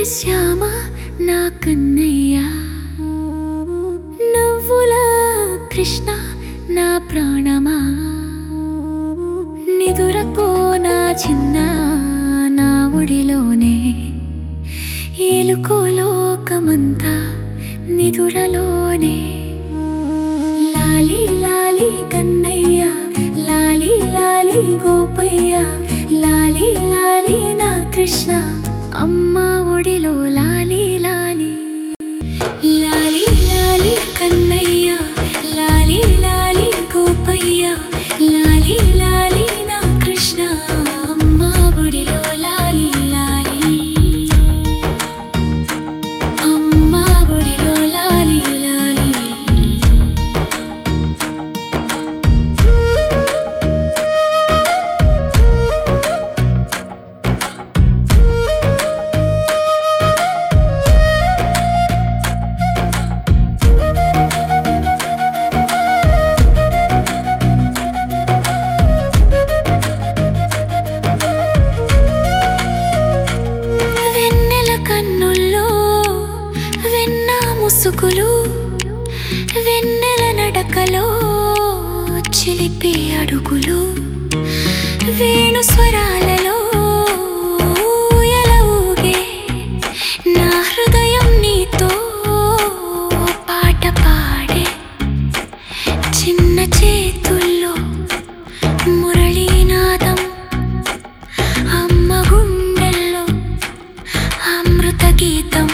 శ్యామ నా కన్నయ్య నవ్వుల కృష్ణ నా ప్రాణమా నిదురకో నా చిన్న నా ఒడిలోనే ఏలుకో లోకమంతా నిదురలోనే లాలి లాలి కన్నయ్య లాలి లాలి గోపయ్య లాలి లాలి నా కృష్ణ అమ్మ ఒడిలో లాలి లాలి లాలి లాలి కన్నయ్య లాలి లాలి గోపయ్య లాలి లాలి నా కృష్ణ అమ్మ ఒడిలో లాలి లాలి అమ్మ ఒడిలో లాలి లాలి వెన్నెల కన్నుల్లో వెన్న ముసుగులు వెన్నెల నడకలో చిలిపి అడుగులు వేణు స్వరాలలో ఊయల ఊగే నా హృదయం నీతో పాట పాడే చిన్న చేతుల్లో మురళీనాదం అమ్మ గుండెల్లో అమృత గీతం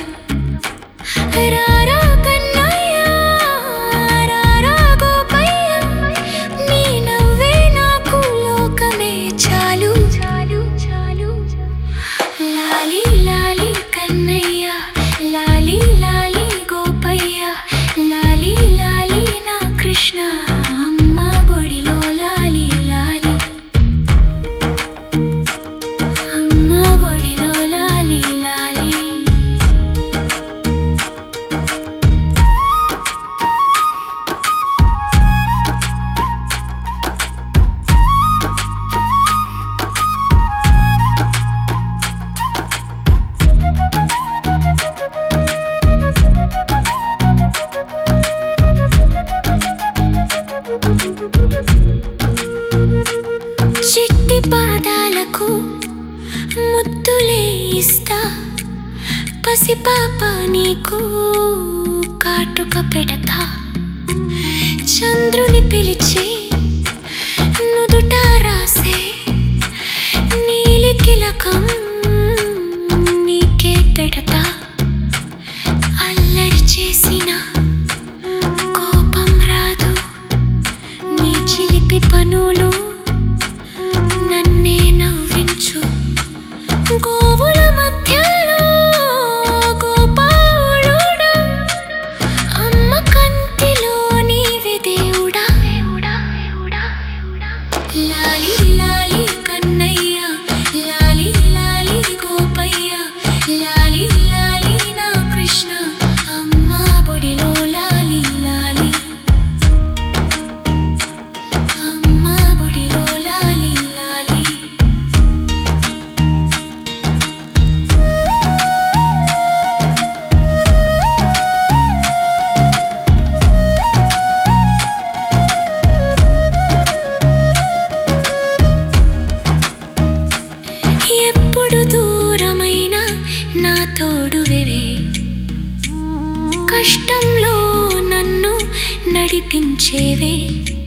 రారా కన్నయ్య రారా గోపయ్య నీ నవ్వే నాకు లోకమే చాలు చాలు చాలు లాలి లాలి కన్నయ్య లాలి లాలి గోపయ్య లాలి లాలి నా కృష్ణ అమ్మ బొడిలో లాలి లాలి అమ్మ బొడిలో లాలి లాలి చిట్టి పాదాలకు ముద్దులే ఇస్తా పసిపాప నీకు కాటుక పెడతా చంద్రుని పిలిచి నుదుట రాసే నీలి తిలకం నీకే పెడతా అల్లరి చేసిన కోపం రాదు నీ చిలిపి పనులు నన్నే నవ్వించు గోవుల మధ్యలో గోపాలుడా అమ్మ కంటిలో నీవే దేవుడా లాలి లాలి కన్నయ్య లాలి లాలి గోపయ్య లాలి లాలి నా కృష్ణ అమ్మ బొడిలో లాలి లాలి అమ్మ బొడిలో లాలి లాలి ఎప్పుడు దూరమైన నా తోడువెవే కష్టంలో నన్ను నడిపించేవే